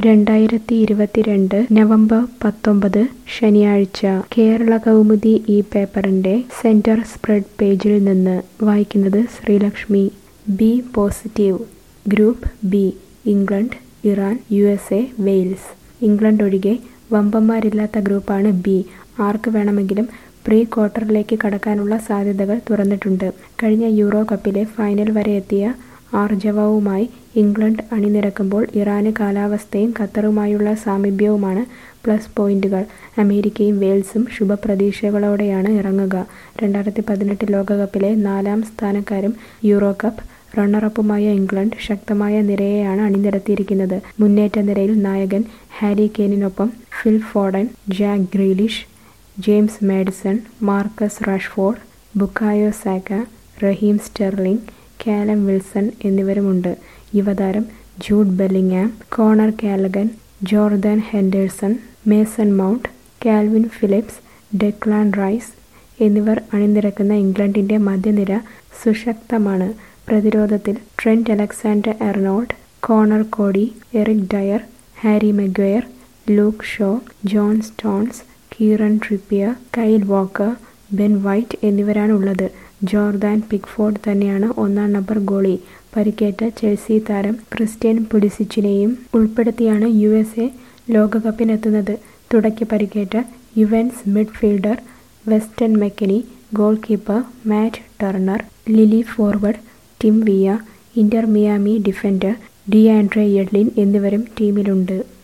രണ്ടായിരത്തി ഇരുപത്തിരണ്ട് നവംബർ പത്തൊമ്പത് ശനിയാഴ്ച കേരള കൗമുദി ഈ പേപ്പറിന്റെ സെന്റർ സ്പ്രെഡ് പേജിൽ നിന്ന് വായിക്കുന്നത് Sreelakshmi B positive group B England Iran U S A Wales England ഒഴികെ വമ്പന്മാരില്ലാത്ത ഗ്രൂപ്പാണ് ബി ആർക്ക് വേണമെങ്കിലും പ്രീ ക്വാർട്ടറിലേക്ക് കടക്കാനുള്ള സാധ്യതകൾ തുറന്നിട്ടുണ്ട് കഴിഞ്ഞ യൂറോ കപ്പിലെ ഫൈനൽ വരെ എത്തിയ ആർജവവുമായി ഇംഗ്ലണ്ട് അണിനിരക്കുമ്പോൾ ഇറാന് കാലാവസ്ഥയും ഖത്തറുമായുള്ള സാമീപ്യവുമാണ് പ്ലസ് പോയിന്റുകൾ അമേരിക്കയും വെയിൽസും ശുഭപ്രതീക്ഷകളോടെയാണ് ഇറങ്ങുക രണ്ടായിരത്തി പതിനെട്ട് ലോകകപ്പിലെ നാലാം സ്ഥാനക്കാരും യൂറോ കപ്പ് റണ്ണറപ്പുമായ ഇംഗ്ലണ്ട് ശക്തമായ നിരയെയാണ് അണിനിരത്തിയിരിക്കുന്നത് മുന്നേറ്റ നിരയിൽ നായകൻ ഹാരി കെയ്നിനൊപ്പം Phil Foden Jack Grealish James Maddison Marcus Rashford Bukayo Saka Raheem Sterling Callum Wilson എന്നിവരുമുണ്ട് യുവതാരം Jude Bellingham Conor Gallagher Jordan Henderson Mason Mount Kalvin Phillips Declan Rice എന്നിവർ അണിനിരക്കുന്ന ഇംഗ്ലണ്ടിന്റെ മധ്യനിര സുശക്തമാണ് പ്രതിരോധത്തിൽ Trent Alexander Arnold Conor Coady Eric Dier Harry Maguire Luke Shaw John Stones Kieran Trippier Kyle Walker Ben white എന്നിവരാണുള്ളത് Jordan Pickford തന്നെയാണ് ഒന്നാം number ഗോളി പരിക്കേറ്റ ചെൽസി താരം ക്രിസ്ത്യൻ പുലിസിച്ചിനെയും ഉൾപ്പെടുത്തിയാണ് യു എസ് എ ലോകകപ്പിനെത്തുന്നത് തുടക്കി പരിക്കേറ്റ Juventus midfielder Weston McKennie goal keeper Matt Turner Lille forward Tim Weah Inter Miami defender DeAndre Yedlin എന്നിവരും ടീമിലുണ്ട്